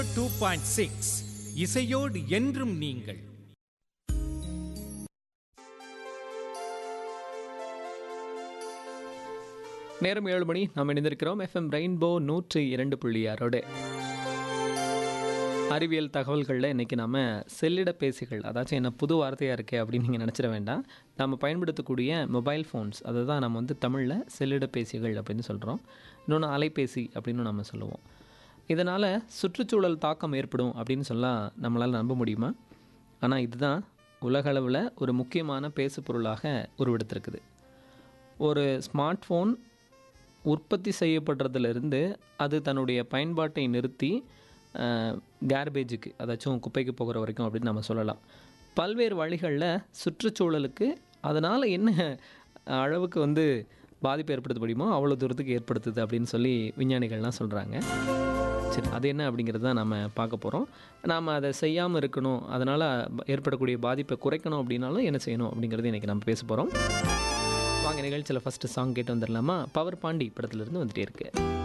two point six இசையோடு என்றும் நீங்கள் நேரம் ஏழு மணி நாம் இணைந்திருக்கிறோம் எஃப்எம் ரெயின்போ நூற்றி இரண்டு புள்ளி ஆறோடு அறிவியல் தகவல்களில் இன்றைக்கி நம்ம செல்லிடப்பேசிகள் அதாச்சும் என்ன புது வார்த்தையாக இருக்கே அப்படின்னு நீங்கள் நினச்சிட வேண்டாம் நம்ம பயன்படுத்தக்கூடிய மொபைல் ஃபோன்ஸ் அதை தான் நம்ம வந்து தமிழில் செல்லிடப்பேசிகள் அப்படின்னு சொல்கிறோம் இன்னொன்று அலைபேசி அப்படின்னு நம்ம சொல்லுவோம் இதனால் சுற்றுச்சூழல் தாக்கம் ஏற்படும் அப்படின்னு சொல்லலாம் நம்மளால் நம்ப முடியுமா ஆனால் இதுதான் உலகளவில் ஒரு முக்கியமான பேசு பொருளாக உருவெடுத்திருக்குது ஒரு ஸ்மார்ட் ஃபோன் உற்பத்தி செய்யப்படுறதுலேருந்து அது தன்னுடைய பயன்பாட்டை நிறுத்தி கேர்பேஜுக்கு அதாச்சும் குப்பைக்கு போகிற வரைக்கும் அப்படின்னு நம்ம சொல்லலாம் பல்வேறு வழிகளில் சுற்றுச்சூழலுக்கு அதனால் என்ன அளவுக்கு வந்து பாதிப்பு ஏற்படுத்த முடியுமோ அவ்வளோ தூரத்துக்கு ஏற்படுத்துது அப்படின்னு சொல்லி விஞ்ஞானிகள்லாம் சொல்கிறாங்க சரி அது என்ன அப்படிங்கிறது தான் நம்ம பார்க்க போகிறோம் நாம் அதை செய்யாமல் இருக்கணும் அதனால் ஏற்படக்கூடிய பாதிப்பை குறைக்கணும் அப்படின்னாலும் என்ன செய்யணும் அப்படிங்கிறது இன்றைக்கி நம்ம பேச போகிறோம் வாங்க நிகழ்ச்சியில் ஃபஸ்ட்டு சாங் கேட்டு வந்துடலாமா பவர் பாண்டி படத்துலேருந்து வந்துட்டே இருக்கு